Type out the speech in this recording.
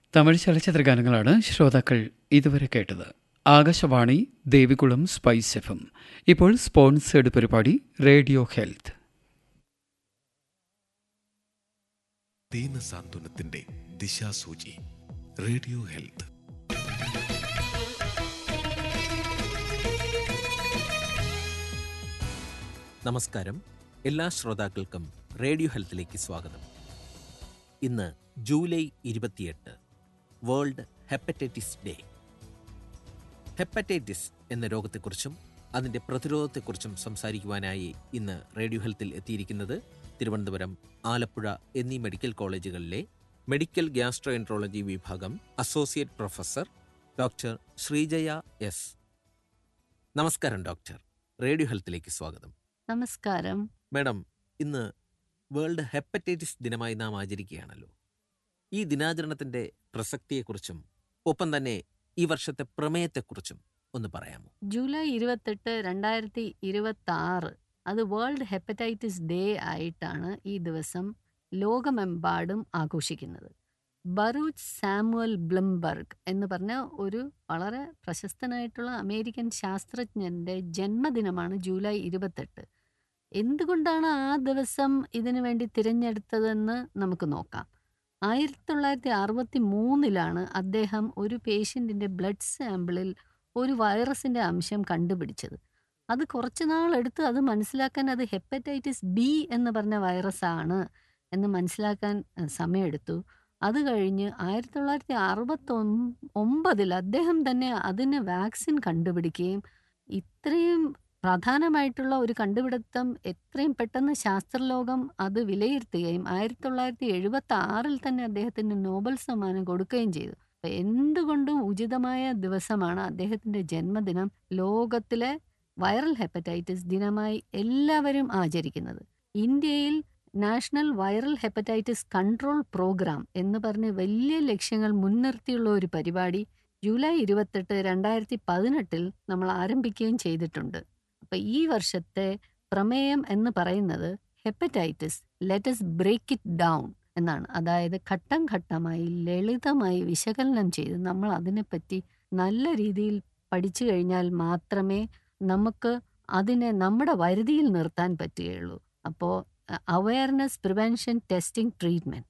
തമിഴ് ചലച്ചിത്ര ഗാനങ്ങളാണ് ശ്രോതാക്കൾ ഇതുവരെ കേട്ടത് ആകാശവാണി ദേവികുളം സ്പൈസ് എഫും ഇപ്പോൾ സ്പോൺസേഡ് പരിപാടി റേഡിയോ ഹെൽത്ത് ദീനസാന്ത്വനത്തിന്റെ ദിശാസൂചി റേഡിയോ ഹെൽത്ത് നമസ്കാരം എല്ലാ ശ്രോതാക്കൾക്കും റേഡിയോ ഹെൽത്തിലേക്ക് സ്വാഗതം ഇന്ന് ജൂലൈ ഇരുപത്തിയെട്ട് വേൾഡ് ഹെപ്പറ്റൈറ്റിസ് ഡേ ഹെപ്പറ്റൈറ്റിസ് എന്ന രോഗത്തെക്കുറിച്ചും അതിൻ്റെ പ്രതിരോധത്തെക്കുറിച്ചും സംസാരിക്കുവാനായി ഇന്ന് റേഡിയോ ഹെൽത്തിൽ എത്തിയിരിക്കുന്നത് തിരുവനന്തപുരം ആലപ്പുഴ എന്നീ മെഡിക്കൽ കോളേജുകളിലെ മെഡിക്കൽ ഗ്യാസ്ട്രോഎൻട്രോളജി വിഭാഗം associate professor doctor Sreejaya S നമസ്കാരം ഡോക്ടർ റേഡിയോ ഹെൽത്തിലേക്ക് സ്വാഗതം നമസ്കാരം മാഡം ഇന്ന് വേൾഡ് ഹെപ്പറ്റൈറ്റിസ് ദിനമായി നാം ആചരിക്കുകയാണല്ലോ ഈ ദിനാചരണത്തിന്റെ പ്രസക്തിയെക്കുറിച്ചും ഒപ്പം തന്നെ ഈ വർഷത്തെ പ്രമേയത്തെക്കുറിച്ചും ഒന്ന് പറയാമോ ജൂലൈ ഇരുപത്തെട്ട് രണ്ടായിരത്തി ഇരുപത്തി ആറ് അത് വേൾഡ് ഹെപ്പറ്റൈറ്റിസ് ഡേ ആയിട്ടാണ് ഈ ദിവസം ലോകമെമ്പാടും ആഘോഷിക്കുന്നത് ബറൂച്ച് സാമുവൽ ബ്ലംബർഗ് എന്ന് പറഞ്ഞ ഒരു വളരെ പ്രശസ്തനായിട്ടുള്ള അമേരിക്കൻ ശാസ്ത്രജ്ഞന്റെ ജന്മദിനമാണ് ജൂലൈ ഇരുപത്തെട്ട് എന്തുകൊണ്ടാണ് ആ ദിവസം ഇതിനു വേണ്ടി തിരഞ്ഞെടുത്തതെന്ന് നമുക്ക് നോക്കാം ആയിരത്തി തൊള്ളായിരത്തി അറുപത്തി മൂന്നിലാണ് അദ്ദേഹം ഒരു പേഷ്യൻറ്റിൻ്റെ ബ്ലഡ് സാമ്പിളിൽ ഒരു വൈറസിൻ്റെ അംശം കണ്ടുപിടിച്ചത് അത് കുറച്ച് നാളെടുത്ത് അത് മനസ്സിലാക്കാൻ അത് ഹെപ്പറ്റൈറ്റിസ് ബി എന്ന് പറഞ്ഞ വൈറസാണ് എന്ന് മനസ്സിലാക്കാൻ അഹ്, സമയമെടുത്തു അത് കഴിഞ്ഞ് ആയിരത്തി തൊള്ളായിരത്തി അറുപത്തി ഒമ്പതിൽ അദ്ദേഹം തന്നെ അതിന് വാക്സിൻ കണ്ടുപിടിക്കുകയും ഇത്രയും പ്രധാനമായിട്ടുള്ള ഒരു കണ്ടുപിടുത്തം എത്രയും പെട്ടെന്ന് ശാസ്ത്രലോകം അത് വിലയിരുത്തുകയും ആയിരത്തി തൊള്ളായിരത്തി എഴുപത്തി ആറിൽ തന്നെ അദ്ദേഹത്തിന് നോബൽ സമ്മാനം കൊടുക്കുകയും ചെയ്തു അപ്പൊ എന്തുകൊണ്ടും ഉചിതമായ ദിവസമാണ് അദ്ദേഹത്തിന്റെ ജന്മദിനം ലോകത്തിലെ വൈറൽ ഹെപ്പറ്റൈറ്റിസ് ദിനമായി എല്ലാവരും ആചരിക്കുന്നത് ഇന്ത്യയിൽ national viral hepatitis control programme എന്ന് പറഞ്ഞ് വലിയ ലക്ഷ്യങ്ങൾ മുൻനിർത്തിയുള്ള ഒരു പരിപാടി ജൂലൈ ഇരുപത്തെട്ട് രണ്ടായിരത്തി പതിനെട്ടിൽ നമ്മൾ ആരംഭിക്കുകയും ചെയ്തിട്ടുണ്ട് അപ്പൊ ഈ വർഷത്തെ പ്രമേയം എന്ന് പറയുന്നത് hepatitis let's break it down എന്നാണ് അതായത് ഘട്ടം ഘട്ടമായി ലളിതമായി വിശകലനം ചെയ്ത് നമ്മൾ അതിനെപ്പറ്റി നല്ല രീതിയിൽ പഠിച്ചു കഴിഞ്ഞാൽ മാത്രമേ നമുക്ക് അതിനെ നമ്മുടെ വരുതിയിൽ നിർത്താൻ പറ്റുകയുള്ളൂ അപ്പോൾ അവയർനെസ് പ്രിവെൻഷൻ ടെസ്റ്റിംഗ് ട്രീറ്റ്മെൻറ്റ്